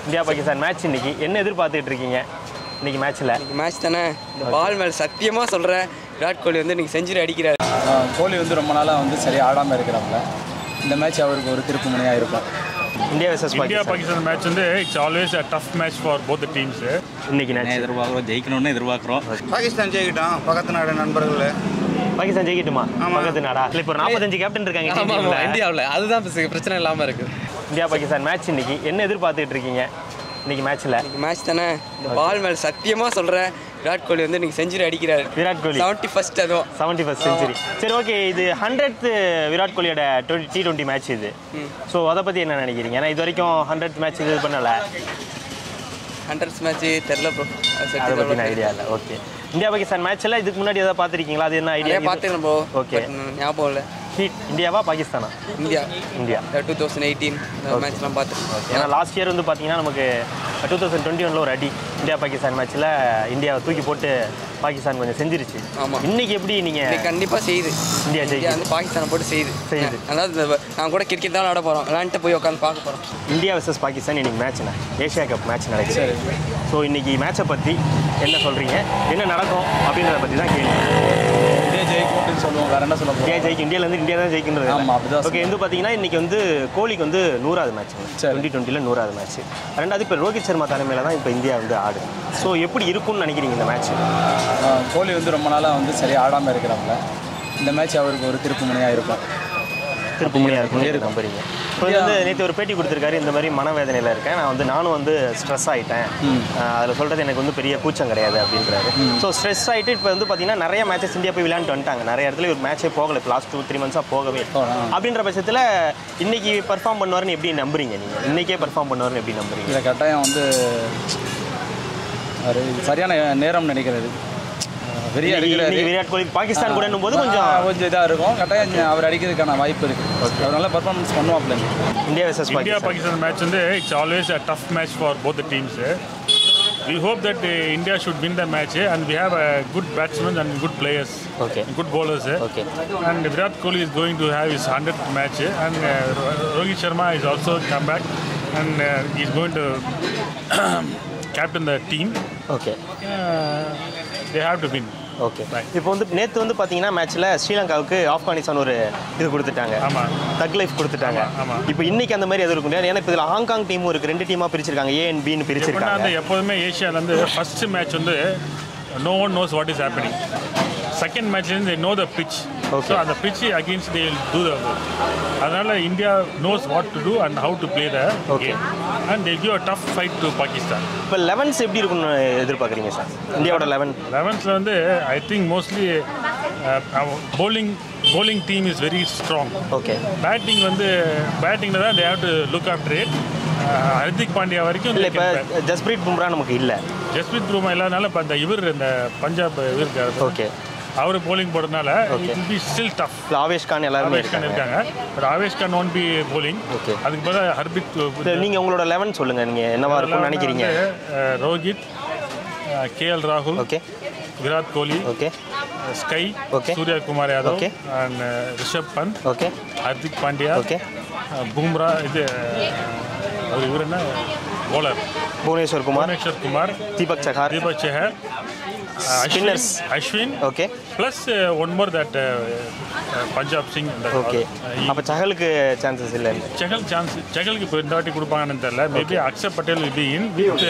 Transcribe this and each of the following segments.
India Pakistan match இன்னைக்கு என்ன எதிர்பார்த்துட்டு இருக்கீங்க இன்னைக்கு மேட்ச்சில் மேட்ச் தானே இந்த பால் மேலே சத்தியமாக சொல்கிறேன் விராட் கோலி வந்து இன்னைக்கு செஞ்சுரி அடிக்கிறார் ஆஹ் கோலி வந்து ரொம்ப நாளாக வந்து சரியாக ஆடாமல் இருக்கிறாப்புல இந்த மேட்ச் அவருக்கு ஒரு திருப்பு முனையாக இருக்கும் இந்தியா வர்சஸ் இந்தியா பாகிஸ்தான் பாகிஸ்தான் மேட்ச் வந்து it's always a tough match for both teams இன்னைக்கு மேட்ச் எதிர்பார்க்குறோம் ஜெயிக்கணும்னு எதிர்பார்க்குறோம் பாகிஸ்தான் ஜெயிக்கிட்டோம் பக்கத்து நாடு நண்பர்கள் பாகிஸ்தான் ஜெயிக்கட்டுமா பக்கத்து நாடா இல்லை இப்போ நாற்பத்தஞ்சு கேப்டன் இருக்காங்க ஆமாம் team ல. ஆமாம் இந்தியாவில் அதுதான் பிரச்சனை- பிரச்சனை இல்லாமல் இருக்குது இந்தியா பாகிஸ்தான் மேட்ச் இன்னைக்கு என்ன எதிர்பார்த்துட்டு இருக்கீங்க இன்னைக்கு மேட்ச்சில் இன்னைக்கு மேட்ச் தானே இந்த பால் மேலே சத்தியமாக சொல்கிறேன் விராட் கோலி வந்து இன்னைக்கு செஞ்சுரி அடிக்கிறார் விராட் கோலி செவன்ட்டி ஃபர்ஸ்ட் அதுவும் செவன்டி ஃபஸ்ட் செஞ்சுரி சரி ஓகே இது ஹண்ட்ரட் விராட் கோலியோட டுவெண்ட்டி டி டுவெண்ட்டி மேட்ச் இது ஸோ அதை பற்றி என்ன நினைக்கிறீங்க ஏன்னா இது வரைக்கும் ஹண்ட்ரட் மேட்ச் இது பண்ணல ஹண்ட்ரட்ஸ் மேட்ச் தெரில ப்ரோ அதை பற்றின ஐடியா இல்லை ஓகே இந்தியா பாகிஸ்தான் மேட்ச்சில் இதுக்கு முன்னாடி எதாவது பார்த்துருக்கீங்களா அது என்ன ஐடியா நிறைய பார்த்துக்கிறேன் ப்ரோ Okay. ஞாபகம் இல்லை ஹீட் இந்தியாவா பாகிஸ்தானா India India two thousand eighteen இந்த மேட்ச்லாம் பார்த்துருக்கேன் ஏன்னா லாஸ்ட் இயர் வந்து பார்த்தீங்கன்னா நமக்கு டூ தௌசண்ட் டுவெண்ட்டி ஒனில் ஒரு அடி இந்தியா பாகிஸ்தான் மேட்ச்சில் இந்தியாவை தூக்கி போட்டு பாகிஸ்தான் கொஞ்சம் செஞ்சிருச்சு ஆமா. இன்னைக்கு எப்படி நீங்கள் இன்னைக்கு கண்டிப்பாக செய்யுது இந்தியா இந்தியா ஜெயிக்கும் வந்து பாகிஸ்தானை போட்டு செய்யுது செய்யுது. அதாவது இந்த- நான் கூட கிரிக்கெட் தான் விளாட போகிறோம் விளாண்டுட்டு போய் உட்காந்து பார்க்க போகிறோம் இந்தியா வர்சஸ் பாகிஸ்தான் இன்னைக்கு மேட்ச்ண்ணா ஏஷியா கப் மேட்ச் நடக்குது ஸோ இன்னைக்கு மேட்சை பற்றி என்ன சொல்கிறீங்க என்ன நடக்கும் அப்படின்றத பற்றி தான் கேள்வி இந்தியா ஜெயிக்கும் அப்படின்னு சொல்லுவோம் வேற என்ன சொல்ல இந்தியா போகிறோம் ஜெயிக்கும் இந்தியாவிலேருந்து இந்தியா தான் ஜெயிக்கின்றது ஆமா, அப்படிதான் ஓகே வந்து பார்த்தீங்கன்னா இன்னைக்கு வந்து கோலிக்கு வந்து நூறாவது மேட்ச் சரி. டுவெண்ட்டி டுவெண்ட்டியில் நூறாவது மேட்ச் ரெண்டாவது இப்போ ரோஹித் சர்மா தலைமையில் தான் இப்போ இந்தியா வந்து ஆடு ஸோ எப்படி இருக்கும்னு நினைக்கிறீங்க இந்த மேட்ச் ஆஹ் கோலி வந்து ரொம்ப நாளாக வந்து சரியாக ஆடாமல் இருக்கிறாப்புல இந்த மேட்ச் அவருக்கு ஒரு திருப்பு முனையாக இருக்கும் திருப்பு முடியாது இருக்கும் நம்புறீங்க இப்போ வந்து நேற்று ஒரு பேட்டி கொடுத்துருக்காரு இந்த மாதிரி மனவேதனையில் இருக்கேன் நான் வந்து நானும் வந்து ஸ்ட்ரெஸ் ஆகிட்டேன் அதில் சொல்கிறது எனக்கு வந்து பெரிய கூச்சம் கிடையாது அப்படின்றாரு ஸோ ஸ்ட்ரெஸ் ஆகிட்டு இப்போ வந்து பார்த்தீங்கன்னா நிறைய மேட்சஸ் இந்தியா போய் விளையாண்டு வந்துட்டாங்க நிறைய இடத்துல ஒரு மேட்சே போகல இப்போ லாஸ்ட் டூ த்ரீ மந்த்ஸாக போகவே இல்லை. அப்படின்ற பட்சத்தில் இன்னைக்கு பர்ஃபார்ம் பண்ணுவாருன்னு எப்படி நம்புறீங்க நீங்கள் இன்னைக்கே பர்ஃபார்ம் பண்ணுவாருன்னு எப்படி நம்புறீங்க இதில் கட்டாயம் வந்து ஒரு சரியான நேரம் நினைக்கிறது ஆஹ் வெறியா இன்னைக்கு இருக்கிறாரு இன்னைக்கு விராட் கோலி பாகிஸ்தான் கூட போது ஆ, கொஞ்சம் கொஞ்சம் இதாக இருக்கும் கட்டாயம் அவர் அடிக்கிறதுக்கான வாய்ப்பு இருக்குது அவர் நல்லா பர்ஃபார்மன்ஸ் பண்ணுவாப்ல இந்தியா வர்சஸ் இந்தியா பாகிஸ்தான் பாகிஸ்தான் மேட்ச் வந்து it's always a tough match for both teams We hope that uh, India should win the match uh, and we have uh, good batsmen and good players, Okay. good bowlers. uh, Okay. And Virat Kohli is going to have his 100th match uh, and uh, Ro- Rohit Sharma is also come back and uh, he's going to captain the team. Okay Uh, they have to win. Okay Right. இப்போ வந்து நேற்று வந்து பார்த்தீங்கன்னா மேட்ச்சில் ஸ்ரீலங்காவுக்கு ஆப்கானிஸ்தான் ஒரு இது கொடுத்துட்டாங்க ஆமா. தக் லைஃப் கொடுத்துட்டாங்க ஆமா, ஆமா. இப்போ இன்னைக்கு அந்த மாதிரி எதுவும் இருக்கும் இல்லையா? ஏன்னா இப்போ இதில் ஹாங்காங் டீமும் இருக்குது ரெண்டு டீமாக பிரிச்சிருக்காங்க ஏ அண்ட் பின்னு எப்படின்னா பிரிச்சிருக்காங்க வந்து எப்போதுமே ஏஷியாவில் வந்து ஃபர்ஸ்ட் மேட்ச் வந்து no one knows what is happening second மேட்ச்லேருந்து no the pitch Okay. So அந்த pitch against they do the அதனால India knows what to do and how to play the Okay. Game and they give a tough fight to Pakistan இப்போ elevens எப்படி இருக்கும்னு எதிர்பார்க்குறீங்க sir இந்தியாவோட eleven லெவன்த்தில் வந்து I think mostly bowling bowling team is very strong okay batting வந்து பேட்டிங்கில் தான் they have to look after it Hardik Pandya வரைக்கும் இல்லை they இப்போ can bat. ஜஸ்பிரீத் பும்ரா நமக்கு இல்லை ஜஸ்பிரித் ப்ரூமா இல்லாதனால இப்போ அந்த இவர் இந்த பஞ்சாப் இவர் இருக்காரு ஓகே அவர் போலிங் போடுறதுனால Okay. It be still tough இல்லை ஆவேஷ் கான் எல்லாருமே ஆவேஷ் கான் இருக்காங்க இருக்காங்க but Avesh Khan one be bowling Okay. அதுக்கு பதிலாக ஹர்பித் நீங்கள் உங்களோட லெவன் சொல்லுங்கள் நீங்கள் என்னவா இருக்கும்னு நினைக்கிறீங்க வந்து, அஹ், ரோஹித் கே எல் ராகுல் okay Virat Kohli okay SKY Okay. Surya Kumar Yadav Okay. And Rishabh Pant okay Hardik Pandya okay Bumrah இது அவர் இவர் என்ன bowler Bhuvneshwar Kumar Bhuvneshwar Kumar Deepak Chahar Deepak Chahar Spinners. Ashwin okay plus one more that Punjab Singh okay அப்போ சஹலுக்கு சான்சஸ் இல்லை செகல் சான்ஸ் செகலுக்கு இப்போ இந்த வாட்டி கொடுப்பாங்கன்னு தெரியல maybe Akshar Patel will be in with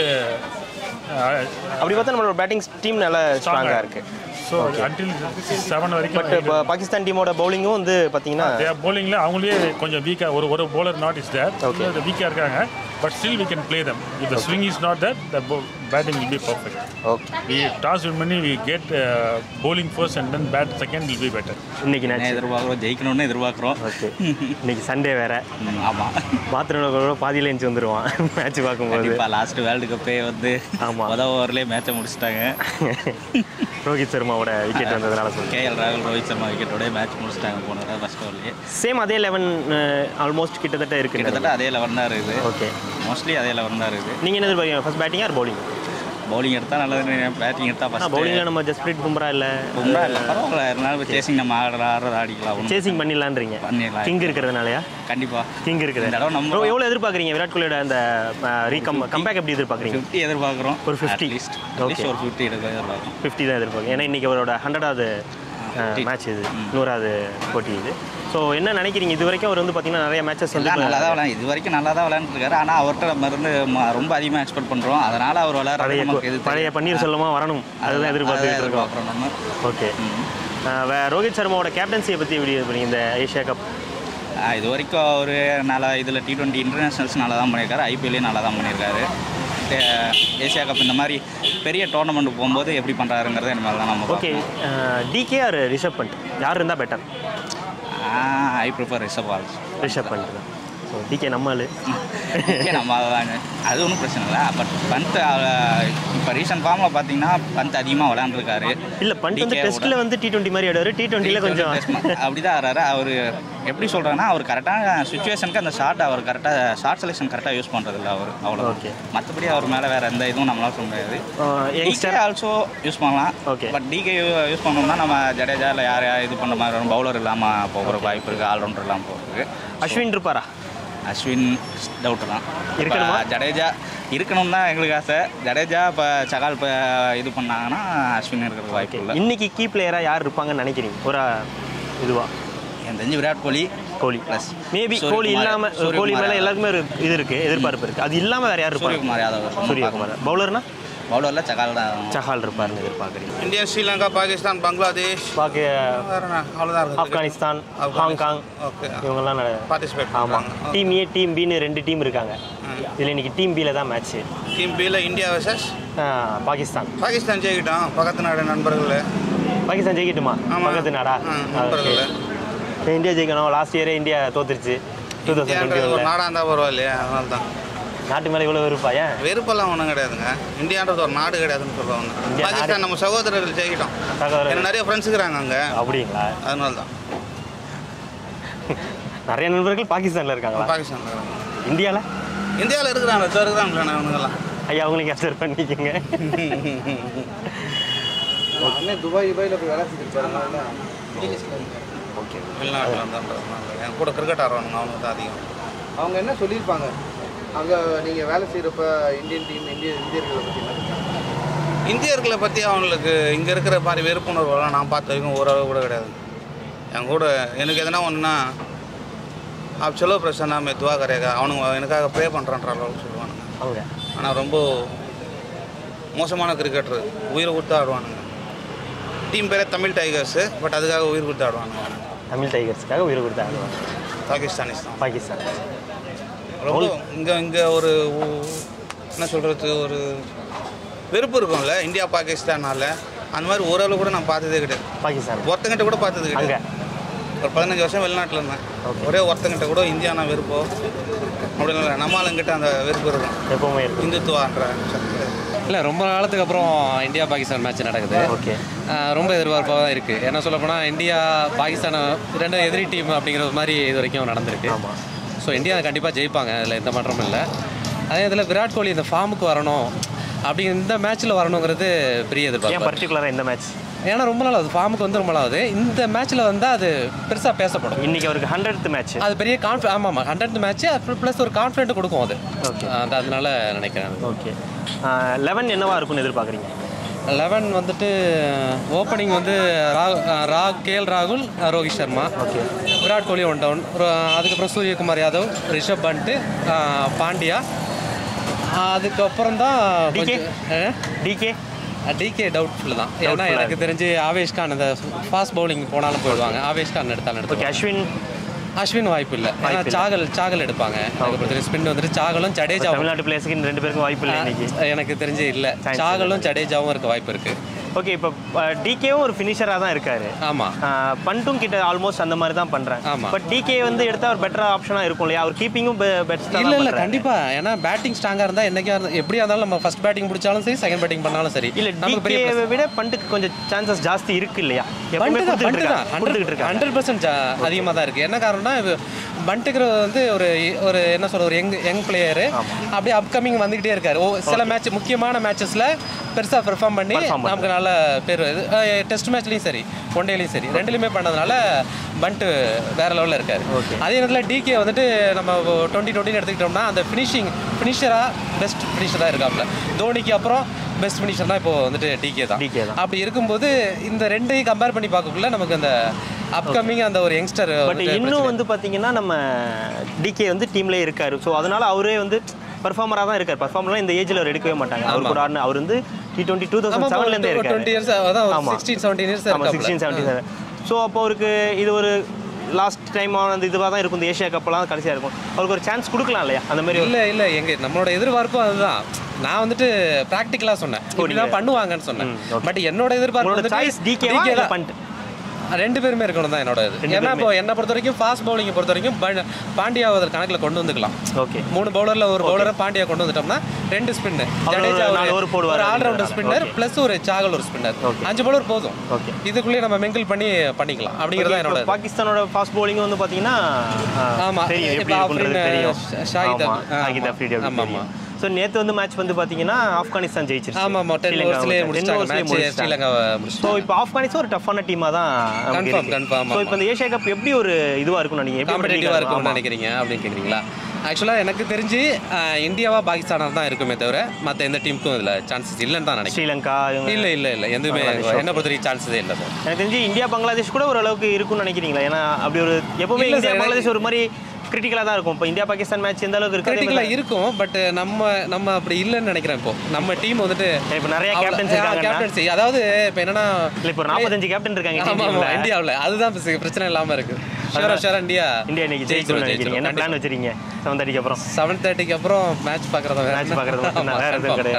அப்படி பார்த்தா நம்மளோட பேட்டிங் டீம் நல்லா ஸ்ட்ராங்காக இருக்குது ஸோ அன்டில் செவன் வரைக்கும் பட் இப்போ பாகிஸ்தான் டீமோட பவுலிங்கும் வந்து பார்த்தீங்கன்னா போலிங்ல அவங்களே கொஞ்சம் வீக்காக ஒரு ஒரு bowler not is there Okay. வீக்காக இருக்காங்க but still we can play them if the swing is not that the batting will be perfect okay we toss win பண்ணி we get bowling first and then bat second will be better இன்னைக்கு என்ன match எதிர்பார்க்குறோம் ஜெயிக்கணும்னு எதிர்பார்க்குறோம் okay இன்னைக்கு Sunday வேற ஆமாம் பாத்ரூமில் கூட பாதியில எழுந்து வந்துடுவான் மேட்ச் பார்க்கும்போது கண்டிப்பாக லாஸ்ட் வேர்ல்டு கப்பே வந்து ஆமா. மொதல் ஓவர்லேயே மேட்சை முடிச்சிட்டாங்க ரோஹித் சர்மாவோட விக்கெட் வந்ததுனால சொல்லுங்க கே எல் ராகுல் ரோஹித் சர்மா விக்கெட்டோடய மேட்ச் முடிச்சிட்டாங்க போன தடவை ஃபர்ஸ்ட் ஓவர்லேயே சேம் அதே லெவன் ஆல்மோஸ்ட் கிட்டத்தட்ட இருக்கு கிட்டத்தட்ட அதே லெவன் தான் இருக்குது ஓகே மோஸ்ட்லி அதே லெவன் தான் இருக்குது நீங்கள் என்ன எதிர்பார்க்கீங்க first batting or bowling bowling எடுத்தால் நல்லது பேட்டிங் எடுத்தால் ஃபஸ்ட் பவுலிங்கில் நம்ம ஜஸ்பிரீத் பும்ரா இல்லை ரொம்ப இல்லை பரவாயில்ல இருந்தாலும் சேசிங் நம்ம ஆடுற ஆடுறது ஆடிக்கலாம் ஒன்றும் சேசிங் பண்ணிடலான்றீங்க பண்ணிடலாம். கிங் இருக்கிறதுனாலயா கண்டிப்பாக கிங் இருக்குது இந்த தடவை நம்ம- Bro, எவ்வளோ எதிர்பார்க்குறீங்க விராட் கோலியோட அந்த ரீகம் கம்பேக் எப்படி எதிர்பார்க்குறீங்க ஃபிஃப்டி எதிர்பார்க்குறோம் ஒரு 50. At least Okay. அட்லீஸ்ட் ஒரு ஃபிஃப்டி எதிர்பார்க்குறோம் ஃபிஃப்டி தான் எதிர்பார்க்கும் ஏன்னா இன்னைக்கு அவரோட ஹண்ட்ரடாவது மேட்ச் இது நூறாவது போட்டி இது ஸோ என்ன நினைக்கிறீங்க இது வரைக்கும் அவர் வந்து பார்த்தீங்கன்னா நிறைய மேட்சஸ் வந்து எல்லாம் நல்லா தான் விளையாண்டு இது வரைக்கும் நல்லா தான் விளையாண்டுருக்காரு ஆனால் அவர்கிட்ட நம்ம இருந்து ம- ரொம்ப அதிகமாக எக்ஸ்பெக்ட் பண்ணுறோம் அதனால் அவர் விளையாடுறது பழைய நமக்கு இது பழைய பன்னீர் செல்வமா வரணும் அதுதான் எதிர்பார்த்துட்டு இருக்கோம் எதிர்பார்க்குறோம் நம்ம ஓகே வே ரோஹித் சர்மாவோட கேப்டன்சியை பற்றி எப்படி இது பண்ணீங்க இந்த ஏஷியா கப் ஆஹ் இது வரைக்கும் அவர் நல்லா இதில் டி டுவெண்ட்டி இன்டர்நேஷ்னல்ஸ் நல்லா தான் பண்ணியிருக்காரு ஐபிஎல்லையும் நல்லா தான் பண்ணியிருக்காரு ஏ- ஏசியா கப் இந்த மாதிரி பெரிய டோர்னமெண்ட் போகும்போது எப்படி பண்ணுறாருங்கிறத இனிமேல் தான் நம்ம okay DK or Rishabh Pant யார் இருந்தால் பெட்டர் ஐ ப்ரிஃபர் ரிஷப் ஆல்ஸ் ரிஷப் பண்ட் தான் ஸோ டிகே நம்ம ஆளு நம்ம அதுதாங்க அது ஒன்றும் பிரச்சனை இல்லை பட் பந்த் இப்போ ரீசன்ட் ஃபார்மில் பார்த்தீங்கன்னா பந்த் அதிகமாக விளையாண்டுருக்காரு இல்லை பண்ட் வந்து DK வோட. டெஸ்ட்டில் வந்து டி டுவெண்ட்டி மாதிரி ஆடுவார் டி டுவெண்ட்டியில் கொஞ்சம் அப்படிதான் ஆறாரு அவர் எப்படி சொல்கிறாங்கன்னா அவர் கரெக்டான சுச்சுவேஷனுக்கு அந்த ஷார்ட் அவர் கரெக்டாக ஷார்ட் செலெக்ஷன் கரெக்டாக யூஸ் பண்ணுறதில்ல அவர் அவ்வளோ Okay. மற்றபடி அவர் மேலே வேறு எந்த இதுவும் நம்மளால சொல்ல முடியாது டிகே யங்ஸ்டர் ஆல்சோ யூஸ் பண்ணலாம் Okay. பட் டிகே யூஸ் பண்ணோம்னா நம்ம ஜடேஜா இல்லை யார் யார் இது பண்ண மாதிரி வரும் பவுலர் இல்லாமல் போகிற வாய்ப்பு இருக்குது ஆல்ரவுண்டர் இல்லாமல் போகிறதுக்கு அஸ்வின் இருப்பாரா அஸ்வின் டவுட் தான் இருக்கணுமா? இப்ப ஜடேஜா இருக்கணும் தான் எங்களுக்கு ஆசை ஜடேஜா இப்போ சகால் இப்போ இது பண்ணாங்கன்னா அஸ்வின் இருக்கிறதுக்கு வாய்ப்பு இல்லை இன்னைக்கு கீ பிளேயராக யார் இருப்பாங்கன்னு நினைக்கிறீங்க ஒரு இதுவா எனக்கு தெரிஞ்சு விராட் கோலி கோலி Plus மேபி சூரியகுமார். கோலி இல்லாம சூரியகுமார் கோலி மேல யாதவ். எல்லாருக்குமே ஒரு இது இருக்கு எதிர்பார்ப்பு இருக்கு அது இல்லாம வேற யார் இருப்பாங்க சூரியகுமார் யாதவ் சூரியகுமார் பவுலர்னா பவுலரில் சகால் தான் சஹால் இருப்பாருன்னு எதிர்பார்க்குறீங்க இந்தியா ஸ்ரீலங்கா பாகிஸ்தான் பங்களாதேஷ் பாக்கி வேற என்ன அவ்வளோதான் இருக்குது ஆப்கானிஸ்தான் ஆப்கானிஸ்தான். ஹாங்காங் ஓகே இவங்கெல்லாம் பார்ட்டிசிபேட் ஆமாம் பண்ணுவாங்க டீம் ஏ டீம் பின்னு ரெண்டு டீம் இருக்காங்க இதில் இன்னைக்கு டீம் பியில் தான் மேட்ச்சு டீம் பியில் இந்தியா வர்சஸ் பாகிஸ்தான் பாகிஸ்தான் ஜெயிக்கிட்டோம் பக்கத்து நாடு நண்பர்கள் பாகிஸ்தான் ஜெயிக்கட்டுமா ஆமா. பக்கத்து நாடா ஆ, ஓகே நண்பர்களே. இந்தியா ஜெயிக்கணும் லாஸ்ட் இயரே இந்தியா தோத்துருச்சு டூ தௌசண்ட் இந்தியான்றது ஒரு டுவெண்ட்டி நாடாக இருந்தால் பரவாயில்லையா அதனால தான் நாட்டு மேலே இவ்வளோ விருப்பா ஏன் வெறுப்பெல்லாம் ஒன்றும் கிடையாதுங்க இந்தியான்றது ஒரு நாடு கிடையாதுன்னு சொல்லுவாங்க இந்தியா நாடு. பாகிஸ்தான் நம்ம சகோதரர்கள் ஜெயிக்கிட்டோம் சகோதரர் எனக்கு நிறைய ஃப்ரெண்ட்ஸ் இருக்கிறாங்க அங்கே அப்படிங்களா அதனால தான் நிறைய நண்பர்கள் பாகிஸ்தானில் இருக்காங்களா பாகிஸ்தானில் இருக்கிறாங்க இந்தியாவில் இந்தியாவில் இருக்கிறாங்க இப்போ இருக்கிறாங்களே அவனுங்கெல்லாம் ஐயா அவங்களையும் கேப்சர் பண்ணிக்கோங்க அண்ணன் துபாய் துபாயில் போய் வேலை செஞ்சுருப்பாரு ஓகே வெளிநாட்டில் இருந்தான்றதுனால என் கூட கிரிக்கெட் ஆடுறவனுங்க அவனுக்கு தான் அதிகம் அவங்க என்ன சொல்லியிருப்பாங்க அங்கே நீங்கள் வேலை செய்கிறப்ப இந்தியன் டீம் இந்திய இந்தியர்களை பற்றி என்ன சொல்றாங்க? இந்தியர்களை பற்றி அவங்களுக்கு இங்கே இருக்கிற மாதிரி வெறுப்புணர்வுலாம் நான் பார்த்த வரைக்கும் ஓரளவு கூட கிடையாது என் கூட எனக்கு எதனா ஒன்றுனா आप चलो प्रसन्ना मैं दुआ करेगा அவனுங்க எனக்காக ப்ரே பண்ணுறன்ற அளவுக்கு சொல்லுவானுங்க அவங்க ஆனால் ரொம்ப மோசமான கிரிக்கெட்டர் உயிரை கொடுத்து ஆடுவானுங்க டீம் பேரே தமிழ் டைகர்ஸு பட் அதுக்காக உயிர் கொடுத்து ஆடுவானுங்க தமிழ் டைகர்ஸ்க்காக உயிர் கொடுத்து ஆடுவாங்க பாகிஸ்தானிஸ் தான் பாகிஸ்தான் ரொம்ப இங்கே இங்கே ஒரு ஊ- என்ன சொல்கிறது ஒரு வெறுப்பு இருக்கும்ல இந்தியா பாகிஸ்தானால அந்த மாதிரி ஓரளவு கூட நான் பார்த்ததே கிடையாது பாகிஸ்தான் ஒருத்தங்கிட்ட கூட பார்த்தது அங்கே கிடையாது ஒரு பதினஞ்சு வருஷம் வெளிநாட்டில் இருந்தேன் ஒரே ஒருத்தங்கிட்ட கூட இந்தியானா வெறுப்போ அப்படின்னு இல்லை நம்ம ஆளுங்கிட்ட அந்த வெறுப்பு இருக்கும் எப்பவுமே இருக்கும் இந்துத்துவான்ற சக்தி இல்லை ரொம்ப காலத்துக்கு அப்புறம் இந்தியா பாகிஸ்தான் மேட்ச் நடக்குது ஓகே ஆஹ் ரொம்ப எதிர்பார்ப்பாக தான் இருக்குது என்ன சொல்ல போனால் இந்தியா பாகிஸ்தான் ரெண்டு எதிரி டீம் அப்படிங்கிற மாதிரி இது வரைக்கும் நடந்திருக்கு ஆமாம் ஸோ இந்தியா கண்டிப்பாக ஜெயிப்பாங்க அதில் எந்த மாற்றமும் இல்லை அதே இதில் விராட் கோலி இந்த ஃபார்முக்கு வரணும் அப்படி இந்த மேட்ச்சில் வரணுங்கிறது பெரிய ஏன் எதிர்பார்ப்பு பர்டிகுலராக இந்த மேட்ச் ஏன்னா ரொம்ப நாள் ஆகுது ஃபார்முக்கு வந்து ரொம்ப நாள் ஆகுது இந்த மேட்ச்சில் வந்தால் அது பெருசாக பேசப்படும் இன்னைக்கு அவருக்கு ஹண்ட்ரட் மேட்ச் அது பெரிய கான்ஃபி ஆமாம் ஆமாம் ஹண்ட்ரட் மேட்ச்சு ப்ளஸ் ஒரு கான்ஃபிடென்ட் கொடுக்கும் அது Okay. அது அதனால நினைக்கிறேன் ஓகே லெவன் என்னவா இருக்கும்னு எதிர்பார்க்குறீங்க லெவன் வந்துட்டு ஓப்பனிங் வந்து ரா ரா கேஎல் ராகுல் Rohit Sharma okay Virat Kohli one down அதுக்கப்புறம் சூரியகுமார் யாதவ் ரிஷப் பண்ட் பாண்டியா அதுக்கப்புறம் தான் DK? டிகே டிகே டவுட்ஃபுல் தான் ஏன்னா Doubtful-ஆ எனக்கு தெரிஞ்சு ஆவேஷ் கான் அந்த ஃபாஸ்ட் பவுலிங் போனாலும் போயிடுவாங்க ஆவேஷ் கான் எடுத்தாலும் ஓகே எடுத்துவாங்க அஸ்வின் அஸ்வின் வாய்ப்பு இல்லை ஏன்னா வாய்ப்பு இல்ல. சாகல் சாகல் எடுப்பாங்க அதுக்கப்புறம் ஸ்பின் வந்துட்டு சாகலும் ஜடேஜாவும் தமிழ்நாட்டு பிளேயர்ஸுக்கு ரெண்டு பேருக்கும் வாய்ப்பு இல்லை இன்னைக்கு எனக்கு தெரிஞ்சு இல்லை Chance சாகலும் ஜடேஜாவும் இருக்க வாய்ப்பு இருக்கு ஓகே இப்போ டிகேவும் ஒரு ஃபினிஷராக தான் இருக்காரு ஆமாம் பண்ட்டும் கிட்ட ஆல்மோஸ்ட் அந்த மாதிரி தான் பண்றேன் ஆமா. பட் டிகே வந்து எடுத்தா ஒரு பெட்டரா ஆப்ஷனா இருக்கும் இல்லையா அவர் கீப்பிங்கும் பெஸ்ட்டாக இல்ல இல்ல கண்டிப்பா ஏன்னா பேட்டிங் ஸ்ட்ராங்கா இருந்தா என்னைக்கா இருந்தா எப்படியா இருந்தாலும் நம்ம ஃபர்ஸ்ட் பேட்டிங் பிடிச்சாலும் சரி செகண்ட் பேட்டிங் பண்ணாலும் சரி இல்ல நமக்கு பெரிய டிகே விட பண்ட்டுக்கு கொஞ்சம் சான்சஸ் ஜாஸ்தி இருக்கு இல்லையா எப்பவுமே கொடுத்துக்கிட்டு இருக்காரு கொடுத்துக்கிட்டு இருக்காரு ஹண்ட்ரட் பர்சன்ட் அதிகமாக தான் இருக்கு என்ன காரணம்னா பண்ட்டுங்கிறது வந்து ஒரு ஒரு என்ன சொல்ற ஒரு யங் யங் பிளேயரு அப்படியே அப்கமிங் வந்துகிட்டே இருக்காரு ஓ சில மேட்ச் முக்கியமான மேட்சஸ்ல பெருசா பெர்ஃபார்ம் பண்ணி நமக்கு நல்ல பேர் டெஸ்ட் மேட்ச்லயும் சரி ஒன் டேலையும் சரி ரெண்டுலையுமே பண்ணதுனால பண்ட் வேற லெவலில் இருக்காரு அதே நேரத்தில் டிகே வந்துட்டு நம்ம டுவெண்ட்டி டுவெண்ட்டின்னு எடுத்துக்கிட்டோம்னா அந்த ஃபினிஷிங் ஃபினிஷரா பெஸ்ட் ஃபினிஷராக இருக்காப்ல தோனிக்கு அப்புறம் பெஸ்ட் ஃபினிஷர்னா இப்போ வந்துட்டு டிகே தான் DK தான். அப்படி இருக்கும்போது இந்த ரெண்டையும் கம்பேர் பண்ணி பார்க்கக்குள்ள நமக்கு அந்த அப்கமிங் அந்த ஒரு யங்ஸ்டர் பட் இன்னும் வந்து பார்த்தீங்கன்னா நம்ம டிகே வந்து டீம்லேயே இருக்காரு ஸோ அதனால அவரே வந்து பர்ஃபார்மராக தான் இருக்கார் பர்ஃபார்மர்லாம் இந்த ஏஜில் அவர் எடுக்கவே மாட்டாங்க அவர் கூட ஆடின அவர் வந்து டி டுவெண்ட்டி டூ தௌசண்ட் செவன்லேருந்தே இருக்காரு டுவெண்ட்டி இயர்ஸ் அதான் ஆமா. சிக்ஸ்டீன் செவன்டீன் இயர்ஸ் ஆமாம் சிக்ஸ்டீன் செவன்ட்டி செவன் ஸோ அப்போ அவருக்கு இது ஒரு லாஸ்ட் டைம் ஆனது இதுவாக தான் இருக்கும் இந்த ஏஷியா கப்பெல்லாம் கடைசியாக இருக்கும் அவருக்கு ஒரு சான்ஸ் கொடுக்கலாம் இல்லையா அந்த மாதிரி ஒரு இல்ல இல்ல எங்க நம்மளோட எதிர்பார்ப்பும் அதுதான் நான் வந்துட்டு ப்ராக்டிக்கலா சொன்னேன் இப்படிதான் பண்ணுவாங்கன்னு சொன்னேன் பட் என்னோட எதிர்பார்ப்பு உங்களோட வந்துட்டு சாய்ஸ் டிகே DK தான். பண்ணிட்டு ரெண்டு பேருமே இருக்கணும் தான் என்னோட இது ஏன்னா இப்போ என்னை பொறுத்த வரைக்கும் ஃபாஸ்ட் பவுலிங்கை பொறுத்த வரைக்கும் ப- பாண்டியா அதில் கணக்கில் கொண்டு வந்துக்கலாம் ஓகே மூணு பவுலர்ல ஒரு பவுலரை பாண்டியா கொண்டு வந்துட்டோம்னா ரெண்டு ஸ்பின்னு அவர் ஒரு நாலு over போடுவாரு ஒரு ஆல்ரவுண்டர் அப்படிங்கிறதுனால. Spinner Okay. ப்ளஸ் ஒரு சாகல் ஒரு ஸ்பின்னர் Okay. அஞ்சு பவுலர் போதும் Okay. இதுக்குள்ளேயே நம்ம மிங்கிள் பண்ணி பண்ணிக்கலாம் அப்படிங்கிறது தான் என்னோட இப்போ பாகிஸ்தானோட ஃபாஸ்ட் bowling வந்து பார்த்தீங்கன்னா ஆ, ஆமா. தெரியும் எப்படி இப்போ இருக்குன்றது ஆஃப்ரின், தெரியும் ஷா- ஷாஹித் ஆமா, அஃப்ரி- ஷாஹித் ஆமா. அஃப்ரிடி அப்படி ஆமா, தெரியும் ஸோ நேற்று வந்து மேட்ச் வந்து பார்த்தீங்கன்னா ஆப்கானிஸ்தான் ஜெயிச்சிருச்சு ஆமா ஆமா டென் ஸ்ரீலங்கா ஓவர்ஸ்லேயே வந்து 10 முடிச்சிட்டாங்க overs லயே மேட்ச் முடிச்சிட்டாங்க. ஸ்ரீலங்காவை ஸோ முடிச்சிட்டாங்க இப்போ ஆப்கானிஸ்தான் ஒரு டஃப்பான டீமாக தான் Confirm, confirm, ஸோ இப்போ இந்த ஏஷியா கப் எப்படி ஒரு இதுவாக இருக்கும் நினைக்கிறீங்க எப்படி ஒரு காம்படேட்டிவாக league-ஆ இருக்கும்னு ஆமா. நினைக்கிறீங்க அப்படின்னு கேட்குறீங்களா ஆக்சுவலாக எனக்கு தெரிஞ்சு அஹ், இந்தியாவா பாகிஸ்தானாக தான் இருக்குமே தவிர மற்ற எந்த டீமுக்கும் இதில் சான்சஸ் இல்லைன்னு தான் நினைக்கிறேன் ஸ்ரீலங்கா இவங்க- இல்லை இல்லை இல்லை எதுவுமே பங்களாதேஷ், என்ன பொறுத்த வரைக்கும் சான்ஸே இல்லை சார் எனக்கு தெரிஞ்சு இந்தியா பங்களாதேஷ் கூட ஓரளவுக்கு இருக்கும்னு நினைக்கிறீங்களா ஏன்னா அப்படி ஒரு எப்பவுமே இல்ல இந்தியா sir, பங்களாதேஷ் ஒரு மாதிரி கிரிட்டிக்கலாக தான் இருக்கும் இப்போ இந்தியா பாகிஸ்தான் மேட்ச் எந்த அளவுக்கு இருக்கு அதே மாதிரி கிரிட்டிக்கலாக இருக்கும் பட் நம்ம நம்ம அப்படி இல்லைன்னு நினைக்கிறேன் இப்போ நம்ம டீம் வந்துட்டு இப்போ நிறைய அவ்வளவு- captains ஆ, இருக்காங்கன்னா? captaincy. அதாவது இப்போ என்னன்னா இல்லை இப்போ ஒரு நாற்பத்தஞ்சு கேப்டன் இருக்காங்க ஆமா team ஆமா ல. இந்தியாவில் அதுதான் பிரச்சனை- பிரச்சனை இல்லாமல் இருக்கு ஷூரா ஷூரா இந்தியா இந்தியா இன்னைக்கு ஜெயிக்கணும்னு நினைக்கிறீங்க என்ன பிளான் வச்சிருக்கீங்க செவன் தேர்ட்டிக்கு அப்புறம் செவன் தேர்ட்டிக்கு அப்புறம் மேட்ச் பார்க்குறதா மேட்ச் பார்க்குறது மட்டும் தான் வேறு எதுவும் கிடையாது